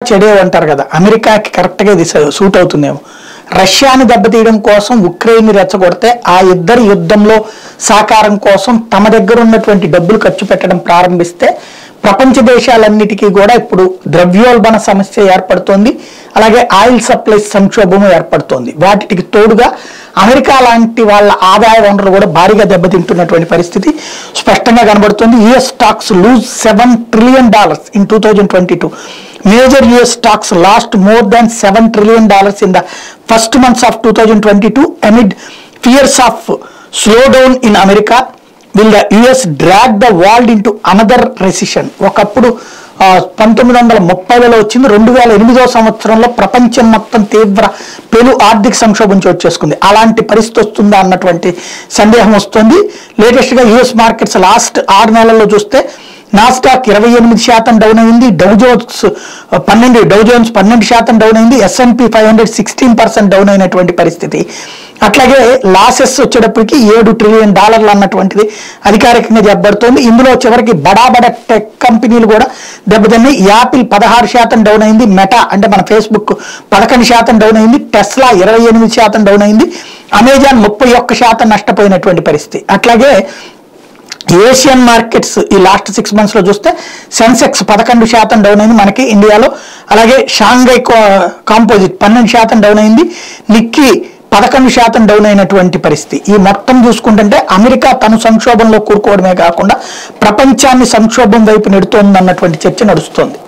చెడే అంటారు కదా అమెరికాకి కరెక్ట్గా ఇది సూట్ అవుతుందేమో రష్యాని దెబ్బతీయడం కోసం ఉక్రెయిన్ రెచ్చగొడితే ఆ ఇద్దరి యుద్ధంలో సహకారం కోసం తమ దగ్గర ఉన్నటువంటి డబ్బులు ఖర్చు పెట్టడం ప్రారంభిస్తే ప్రపంచ దేశాలన్నిటికీ కూడా ఇప్పుడు ద్రవ్యోల్బణ సమస్య ఏర్పడుతోంది అలాగే ఆయిల్ సప్లై సంక్షోభము ఏర్పడుతోంది వాటికి తోడుగా అమెరికా లాంటి వాళ్ళ ఆదాయ వనరులు కూడా భారీగా దెబ్బతింటున్నటువంటి పరిస్థితి స్పష్టంగా కనబడుతుంది US stocks lose seven trillion dollars in two thousand twenty two major US stocks lost more than seven trillion dollars in the first months of two thousand twenty two amid fears of slowdown in America will the US drag the world into another recession ఒకప్పుడు ఆ, పంతొమ్మిది వందల ముప్పైలలో వచ్చింది రెండు వేల ఎనిమిదవ సంవత్సరంలో ప్రపంచం మొత్తం తీవ్ర పెను ఆర్థిక సంక్షోభం చోటు చేసుకుంది అలాంటి పరిస్థితి వస్తుందా అన్నటువంటి సందేహం వస్తుంది లేటెస్ట్గా యుఎస్ మార్కెట్స్ లాస్ట్ ఆరు నెలల్లో చూస్తే నాస్టాక్ ఇరవై ఎనిమిది శాతం డౌన్ అయింది డౌ జోన్స్ పన్నెండు డౌ జోన్స్ పన్నెండు శాతం డౌన్ అయింది S&P five hundred sixteen percent down అయినటువంటి పరిస్థితి అట్లాగే లాసెస్ వచ్చేటప్పటికి ఏడు ట్రిలియన్ డాలర్లు అన్నటువంటిది అధికారికంగా చెప్పబడుతోంది ఇందులో చివరికి బడా బడా టెక్ కంపెనీలు కూడా దెబ్బతిన్నాయి యాపిల్ పదహారు శాతం డౌన్ అయింది మెటా అంటే మన ఫేస్బుక్ పదకొండు శాతం డౌన్ అయింది టెస్లా ఇరవై ఎనిమిది శాతం డౌన్ అయింది అమెజాన్ ముప్పై ఒక్క శాతం నష్టపోయినటువంటి పరిస్థితి అట్లాగే ఏషియన్ మార్కెట్స్ ఈ లాస్ట్ సిక్స్ మంత్స్ లో చూస్తే సెన్సెక్స్ పదకొండు శాతం డౌన్ అయింది మనకి ఇండియాలో అలాగే షాంఘై కాంపోజిట్ పన్నెండు శాతం డౌన్ అయింది నిక్కీ పదకొండు శాతం డౌన్ అయినటువంటి పరిస్థితి ఈ మొత్తం చూసుకుంటుంటే అమెరికా తను సంక్షోభంలో కూరుకోవడమే కాకుండా ప్రపంచాన్ని సంక్షోభం వైపు నెడుతోందన్నటువంటి చర్చ నడుస్తోంది